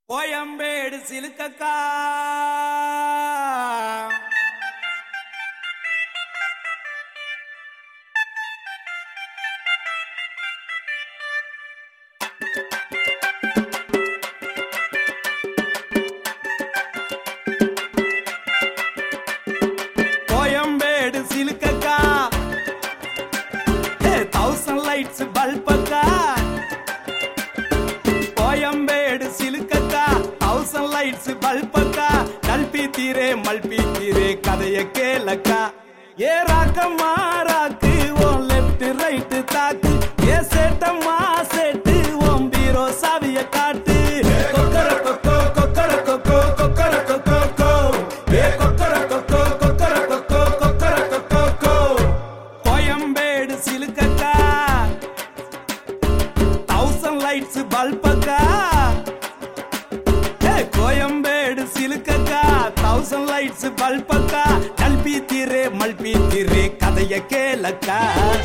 கோயம்பேடு சிலுக்கக்கா கோயம்பேடு சிலுக்கக்கா Thousand Lights பல்பக்கா கோயம்பேடு சிலுக்கக்கா தௌசண்ட் லைட்ஸ் பல்பக்கா கல்பி தீரே மல்பி தீரே கதைய கேளக்கா ஏ ராக்கம்மா ராக்கு ஓன் லெஃப்ட் ரைட் தாக்கு ஏ சேட்டம்மா சேட்டு ஓம் பீரோ சாவிய காட்டு கொக்கர கொக்கோ கொக்கர கொக்கோ கொக்கர கொக்கோ கோ ஏ கொக்கர கொக்கோ கொக்கர கொக்கோ கொக்கர கொக்கோ கோ கோயம்பேடு சிலுக்கக்கா தௌசண்ட் லைட்ஸ் பல்பக்கா ஏ கோயம்பேடு சிலுக்கக்கா தௌசண்ட் லைட்ஸ் பல்பக்கா கல்பி தீரே மல்பி தீரே கதைய கேளக்கா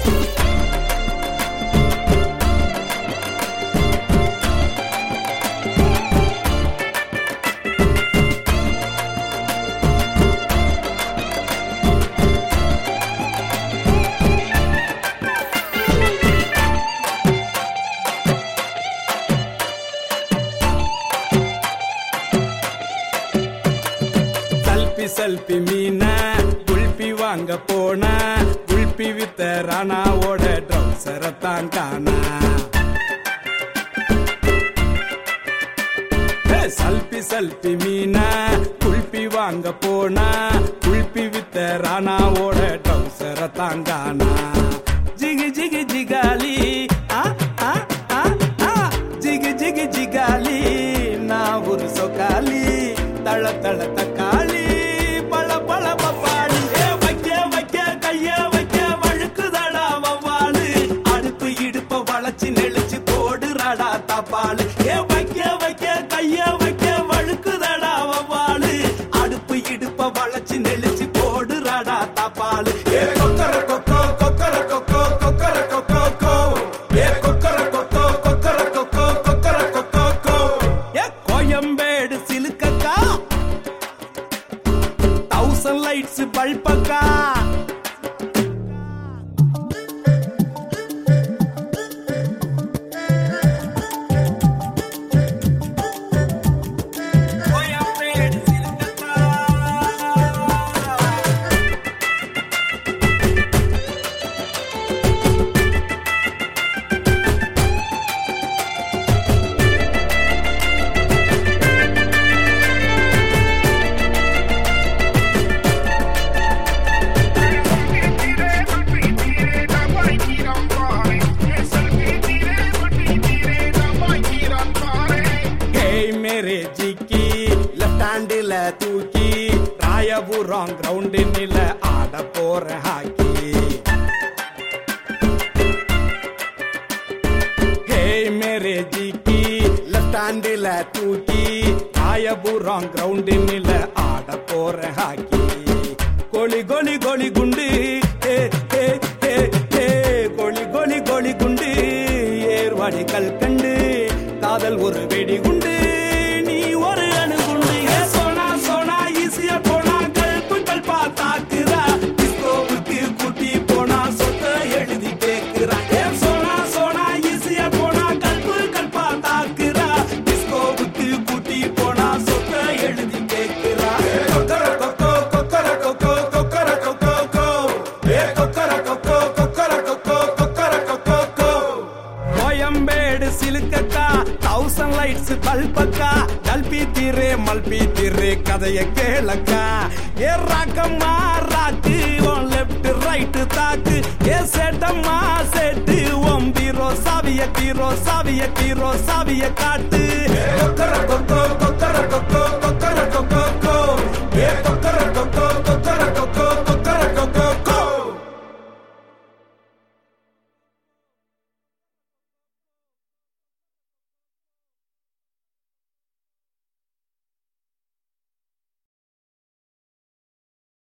சல்பி சல்பி மீன குல்பி வாங்க போன குல்பி வித்த ராணாவோட ட்ரௌசரை தான் காணா ஏ, சல்பி சல்பி மீன குல்பி வாங்க போனா குல்பி வித்த ராணாவோட ட்ரௌசரை தான் காணா ஜிகி ஜிகி ஜிகாலி ஆ ஆ ஆ ஆ ஜிகி ஜிகி ஜிகாலி நான் ஒரு சொக்காலி தள தள தக்காளி பழ பழ பப்பாளி ஏ வைக்க வைக்க கைய வைக்க வழுக்குதடா வவ்வாலு அடுப்பு இடுப்ப வளைச்சு நெளிச்சு போடுறாடா தப்பாலு ஏ வைக்க வைக்க கைய வைக்க வழுக்குதடா வவ்வாலு அடுப்பு இடுப்ப வளைச்சு நெளிச்சு போடுறாடா தப்பாலு ஏ கொக்கர கொக்கோ கொக்கர கொக்கோ கொக்கர கொக்கோ கோ ஏ கொக்கர கொக்கோ கொக்கர கொக்கோ கொக்கர கொக்கோ கோ ஏ கோயம்பேடு சிலுக்கக்கா தௌசண்ட் லைட்ஸ் பல்பக்கா கோயம்பேடு சிலுக்கக்கா ஹேய் மேரே ஜிக்கி லெஃப்ட் ஹேண்டில் தூக்கி ராயபுரம் கிரவுண்டினில் ஆட போற ஹாக்கி ஹேய் மேரே ஜிக்கி லெஃப்ட் ஹேண்டில் தூக்கி ராயபுரம் கிரவுண்டினில் ஆட போற ஹாக்கி கோலி கோலி கோலி குண்டு ஏ ஏ ஏ ஏ கோலி கோலி கோலி குண்டு ஏர்வாடி கல்கண்டு காதல் ஒரு வெடி குண்டு நீ ஒரு அணுகுண்டு ஏ சோனா சோனா ஈஸியா போனா கல்பு கல்பா தாக்குதா டிஸ்கோவுக்கு கூட்டி போனா சொத்த எழுதி கேக்குறா ஏ சோனா சோனா ஈஸியா போனா கல்பு கல்பா தாக்குதா டிஸ்கோவுக்கு கூட்டி போனா சொத்த எழுதி கேக்குறா கொக்கர கொக்கோ கொக்கர கொக்கோ கொக்கர கொக்கோ கோ ஏ கொக்கர கொக்கோ கொக்கர கொக்கோ கொக்கர கொக்கோ கோ கோயம்பேடு சிலுக்கக்கா தௌசண்ட் லைட்ஸ் பல்பக்கா கல்பி தீரே மல்பி தீரே கதைய கேளக்கா ஏ ராக்கம்மா ராக்கு உன் லெஃப்ட் ரைட் தாக்கு ஏ சேட்டம்மா சேட்டு உன் பீரோ சாவிய கீரோ சாவிய கீரோ சாவிய காட்டு கொக்கர கொக்கோ கொக்கர கொக்கோ